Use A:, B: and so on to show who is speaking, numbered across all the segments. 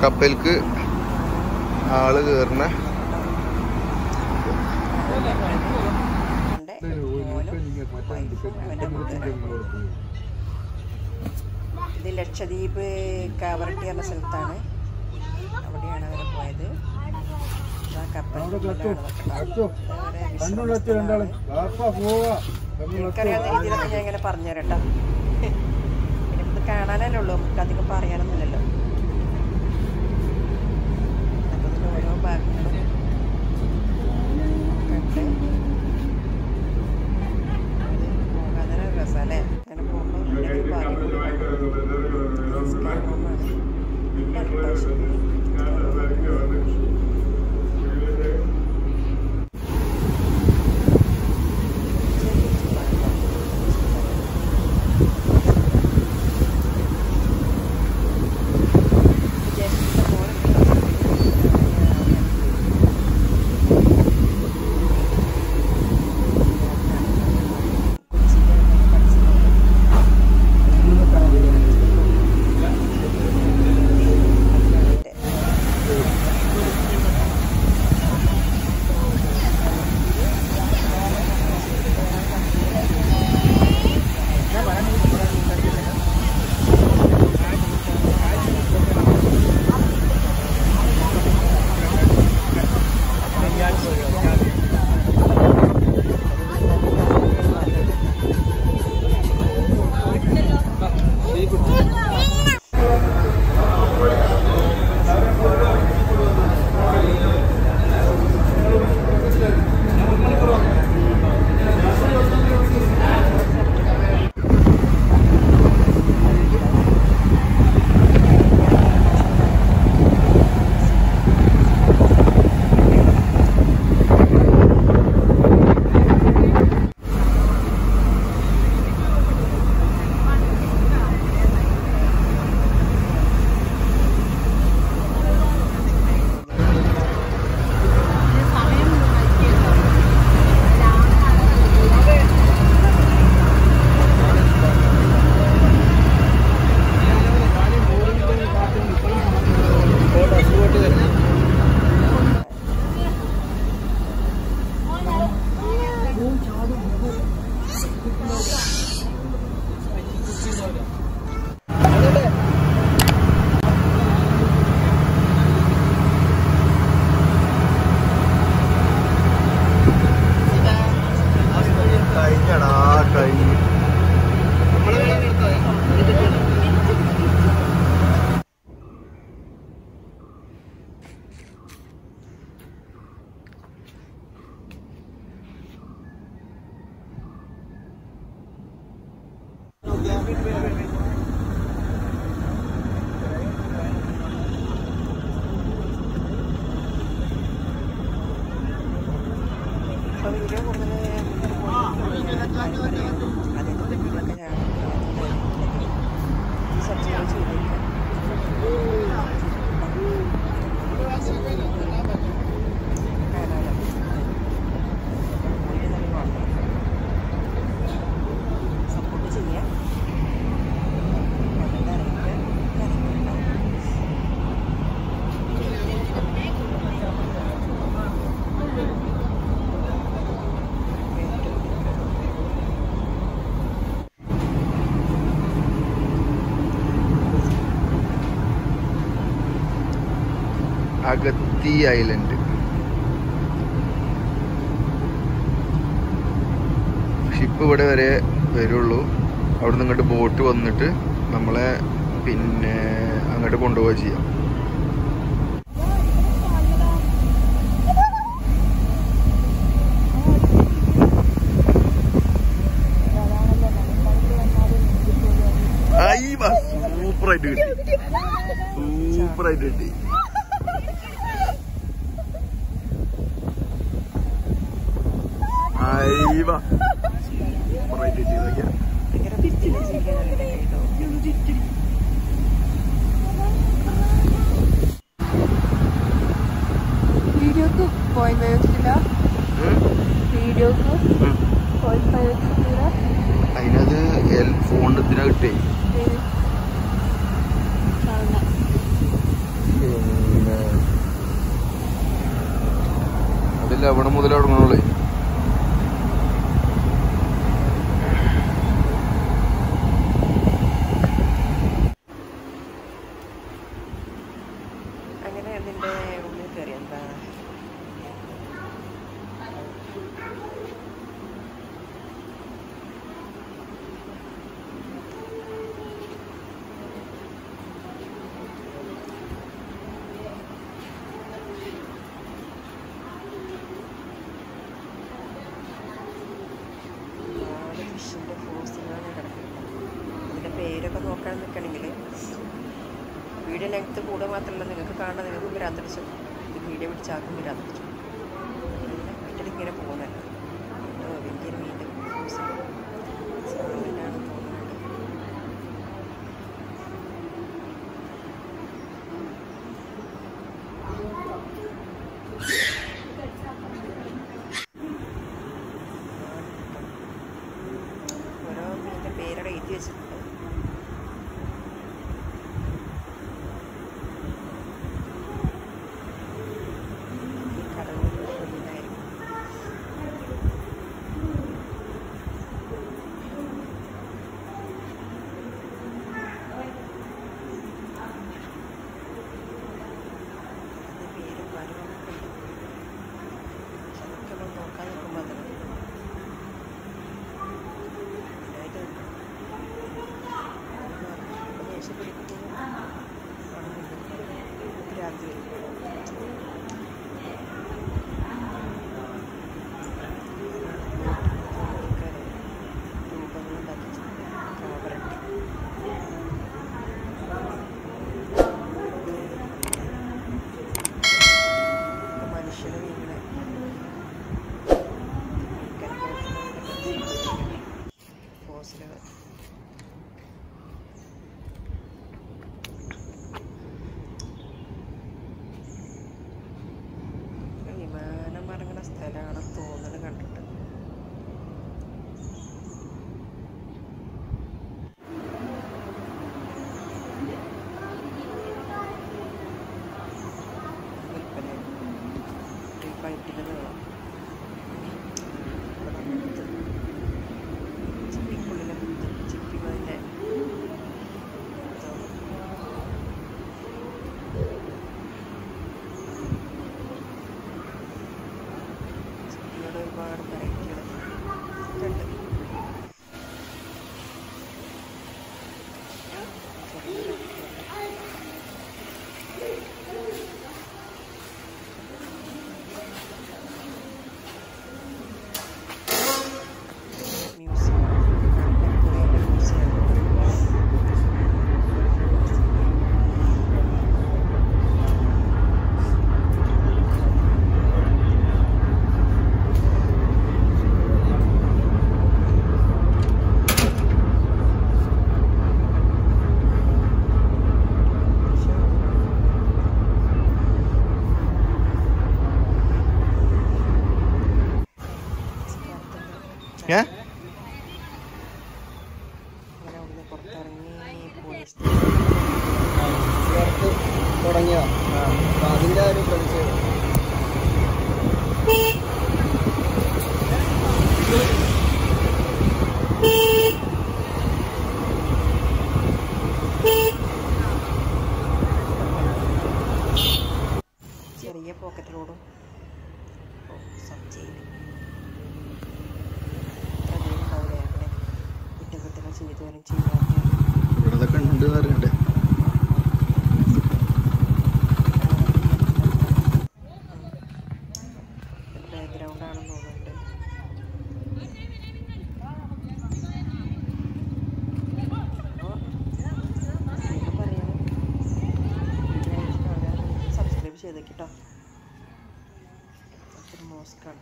A: കപ്പലിക്ക് ആള് കയറുന്ന
B: ഇത് ലക്ഷദ്വീപ് കാവറട്ടി എന്ന സ്ഥലത്താണ് അവിടെയാണ് അവർ പോയത് ആ കപ്പലിന്റെ ഉള്ളിലാണ് ഇതൊക്കെ ഉണ്ടാവുക. എനിക്കറിയാവുന്ന രീതിയിലൊക്കെ ഞാൻ ഇങ്ങനെ പറഞ്ഞുതരട്ടോ പിന്നെ ഇത് കാണാനല്ലേ ഉള്ളൂ നമുക്ക് അധികം പറയാനൊന്നുമില്ലല്ലോ അപ്പൊ ഇതിന്റെ ഓരോ ഭാഗങ്ങളും കണ്ട് പോകാൻ തന്നെ ഒരു രസമല്ലേ അങ്ങനെ പോകുമ്പോൾ ഒരു ഭാഗ്യം കൂടി വേണം. സ്കാൻ റൂമാണ്. പിന്നെ അത്യാവശ്യം
A: കഴിഞ്ഞടാ കഴിഞ്ഞു
B: അപ്പോൾ വീഡിയോ കൂടുതൽ അതിൻ്റെ വീഡിയോക്കെ ഞാൻ സബ്സ്ക്രൈബ് ചെയ്തേക്കാം കാണാമല്ലോ സപ്പോർട്ട് ചെയ്യാം കമൻ്റ് അറിയിക്കുക അറിയിക്കുക
A: അഗത്തി ഐലൻഡ് ഷിപ്പ് ഇവിടെ വരെ വരുള്ളൂ അവിടെ നിന്ന് ഇങ്ങോട്ട് ബോട്ട് വന്നിട്ട് നമ്മളെ പിന്നെ അങ്ങോട്ട് കൊണ്ടുപോവുക ചെയ്യാം സൂപ്പറായിട്ട് കിട്ടി സൂപ്പറായിട്ട് കിട്ടി അയ്യവ സൂപ്പറായിട്ട് കിട്ടി ഇതൊക്കെയാ
B: ഭയങ്കര വൃത്തിയിൽ ചെയ്യാനല്ലേ കേട്ടോ
C: വീഡിയോക്ക് പോയിന്റ് ഫൈവ് വെച്ചിട്ടില്ല
A: ഉം?
C: വീഡിയോക്ക്
A: ഉം.
C: പോയിന്റ് ഫൈവ് വെച്ചിട്ടില്ല
A: അതിനത് എൽ- ഫോണിന് ഇതിനാ കിട്ടേ
C: കാണുന്ന
A: ഇല്ല അവിടെ മുതൽ തുടങ്ങണുള്ളൂ
B: അങ്ങനെ അതിൻ്റെ ഉള്ളിൽ കയറി എന്താ ഒരുപാട് ഫിഷിൻ്റെ ഫോസിലാണ് കിടക്കുന്നത് അതിൻ്റെ പേരൊക്കെ നോക്കാൻ നിൽക്കണമെങ്കിൽ വീഡിയോ ലെങ്ത്ത് കൂടെ മാത്രമല്ല നിങ്ങൾക്ക് കാണാൻ നിങ്ങൾക്ക് ഭ്രാന്തടിച്ചു ഇത് വീഡിയോ പിടിച്ചാക്കും ഭ്രാന്തടിച്ചു വീട്ടിൽ ഇങ്ങനെ പോകുന്നല്ലോ ഓ, വലിയൊരു വീട് സാധനമാണ് തോന്നുന്നത് ഓരോ മീനിൻ്റെ പേരവിടെ എഴുതി വെച്ചിട്ടുണ്ട് ഈ കടലിൽ മീനായിരിക്കും അതിൻ്റെ പേരും കാര്യങ്ങളൊക്കെ ഉണ്ട് പക്ഷെ അതൊക്കെ നമ്മൾ നോക്കാൻ നിൽക്കുമ്പോൾ അതിന് ഇതിനായിട്ട് ദേഷ്യം പിടിക്കുമ്പോൾ ഭ്രാന്തി വരും രൂപങ്ങളുണ്ടാക്കി കാവറട്ടി മനുഷ്യനെ ഇങ്ങനെ ഫോസിലുകൾ വിമാനം ഇറങ്ങുന്ന സ്ഥലമാണ് തോന്നുന്നത് കണ്ടിട്ട് വിൽപ്പന ഈ പൈപ്പിൻ്റെ നീളം ഇവിടെ മുത്ത് ചിപ്പിക്കുള്ളിലെ മുത്ത് ചിപ്പിമതിൻ്റെ ചിപ്പിയുടെ ഒരുപാട് വെറൈറ്റികൾ ഉണ്ട് ചെറിയ മ്യൂസിയം കുറേ മ്യൂസിയം
A: ഏ
B: അങ്ങനെ അവിടുന്ന് പുറത്തിറങ്ങി പോലീസ്
D: ചേർത്ത് തുടങ്ങിയതാണ് അപ്പൊ അതിന്റെ ഒരു പ്രതിഷേധം
B: ചെറിയ പോക്കറ്റ് റോഡും സബ് ജയിൽ ഉണ്ടാവില്ലേ അവിടെ കുറ്റകൃത്യങ്ങൾ ചെയ്തവരും ചെയ്യാത്തവരും
A: ഇവിടെ ഇതൊക്കെ ഉണ്ട് അറിയണ്ടേ
B: ബാക്ക്ഗ്രൗണ്ട് ആണെന്ന് തോന്നുന്നുണ്ട് അപ്പോൾ പറയണം സബ്സ്ക്രൈബ് ചെയ്തേക്കിട്ടോ അതൊരു മോസ്കാണ്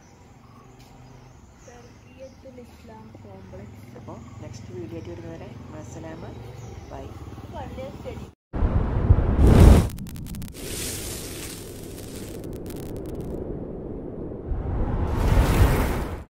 C: ഇസ്ലാം കോംപ്ലക്സ്
B: അപ്പോൾ നെക്സ്റ്റ് വീഡിയോ ആയിട്ട് വരുന്നവരെ മസലാമ ബൈ
C: സ്റ്റഡി